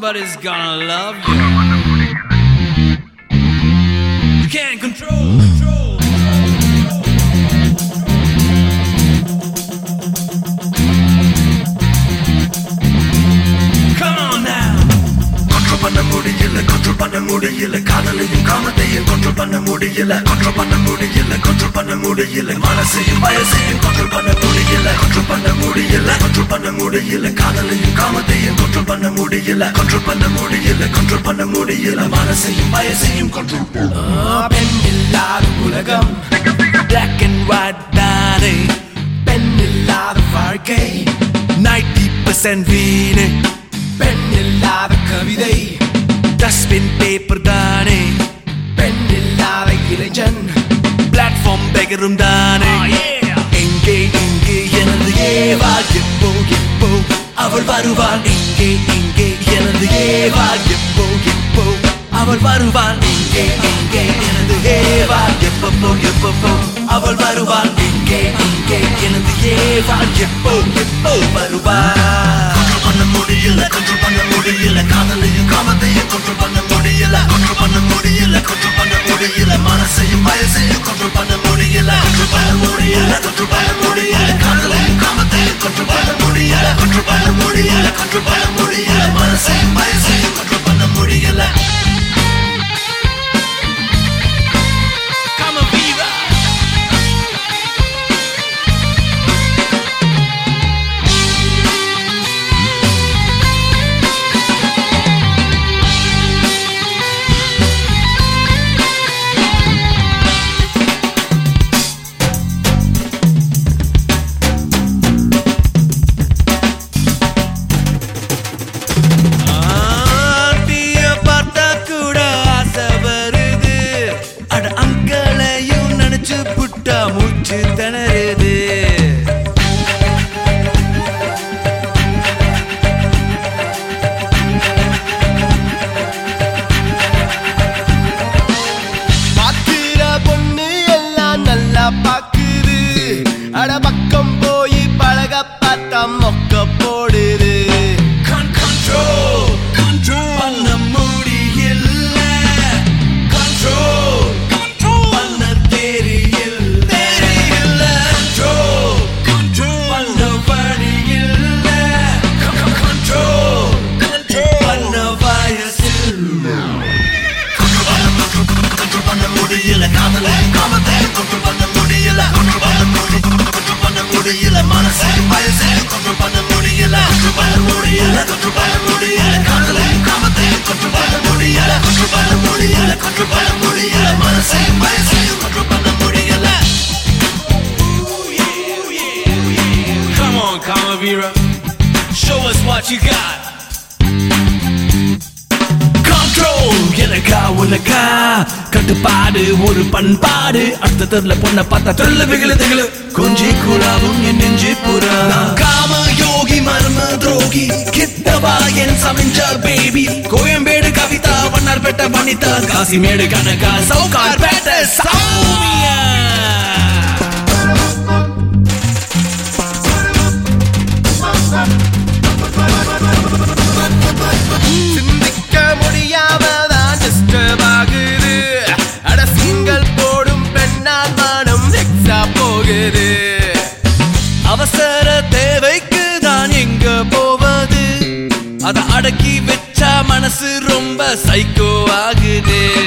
Somebody's gonna love you. You can't control, control. Come on now. Control பண்ண முடியல control பண்ண முடியல காதலையும் காமத்தையும் கண்ட்ரோல் பண்ண முடியல கண்ட்ரோல் பண்ண முடியல கண்ட்ரோல் பண்ண முடியல மனசையும் வயசையும் கண்ட்ரோல் பண்ண முடியல கண்ட்ரோல் பண்ண முடியல கண்ட்ரோல் பண்ண முடியல காதலையும் காமத்தையும் கண்ட்ரோல் பண்ண முடியல கண்ட்ரோல் பண்ண முடியல கண்ட்ரோல் பண்ண முடியல மனசையும் வயசையும் கண்ட்ரோல் பெண்ணில்லாத உலகம் Black and white தானே பெண்ணில்லாத வாழ்க்கை 90% வீணே பெண்ணில்லாத கவிதை டஸ்ட்பின் பேப்பர் தானே பெண்ணில்லாத இளைஞன் பிளாட்ஃபார்ம் பெகரும் தானே எங்கே இங்கே எனது ஏவா எப்போ எப்போ அவள் வருவாள் எங்கே இங்கே எனது ஏவா எப்போ எப்போ அவள் வருவாள் எங்கே இங்கே எனது ஏவா எப்பப்போ எப்பப்போ அவள் வருவாள் எங்கே இங்கே எனது ஏவா எப்போ எப்போ வருவாள் கண்ட்ரோல் பண்ண முடியல கண்ட்ரோல் பண்ண முடியல காதலையும் காமத்தையும் கண்ட்ரோல் பண்ண முடியல கண்ட்ரோல் பண்ண முடியல கண்ட்ரோல் பண்ண முடியல மனசையும் வயசையும் கண்ட்ரோல் பண்ண முடியல கண்ட்ரோல் பண்ண முடியல கண்ட்ரோல் பண்ண முடியல காதலையும் காமத்தையும் கண்ட்ரோல் பண்ண முடியல கண்ட்ரோல் பண்ண முடியல கண்ட்ரோல் பண்ண முடியல மனசையும் வயசையும் கண்ட்ரோல் பண்ண முடியல Come on, Viva! ஆண்டிய பார்த்தா கூட ஆசை வருது அட அங்களையும் நினைச்சு புட்டா மூச்சு திணறுது பாக்குற பொண்ணு எல்லாம் நல்லா பாக்குது அட பக்கம் போய் பழக பார்த்தா மொக்க போடுது Con control, control பண்ண முடியல Control, control பண்ண தெரியல தெரியல Control, control பண்ண வழியில்ல Con- con- Control, control பண்ண வயசில்ல கண்ட்ரோல் பண்ண முடியல காதலையும் காமத்தையும் கண்ட்ரோல் பண்ண முடியல கண்ட்ரோல் பண்ண முடியல கண்ட்ரோல் பண்ண முடியல மனசையும் வயசையும் கண்ட்ரோல் பண்ண முடியல கண்ட்ரோல் பண்ண முடியல கண்ட்ரோல் பண்ண முடியல காதலையும் காமத்தையும் கண்ட்ரோல் பண்ண முடியல கண்ட்ரோல் பண்ண முடியல கண்ட்ரோல் பண்ண முடியல மனசையும் வயசையும் கண்ட்ரோல் பண்ண முடியல Come on, Calavera. Show us what you got. Control எனக்கா உனக்கா கட்டுப்பாடு ஒரு பண்பாடு அடுத்த தெருல பொண்ண பார்த்தா தொல்ல வெகுல திகழு கொஞ்சி கூடாவும் என் நெஞ்சு புறா காம யோகி மர்ம துரோகி கிட்டவா என் சமைஞ்சால் baby Koyambedu Kavitha Vannarpettai Vanitha Kasimedu Kanaka Sowcarpet Sowmya சிந்திக்க முடியாம தான் டிஸ்டர்ப் ஆகுது அட சிங்கல் போடும் பெண்ணால் மனம் எக்ஸா போகுது அவசர தேவைக்கு தான் எங்க போவது அத அடக்கி வச்சா மனசு ரொம்ப சைக்கோ ஆகுது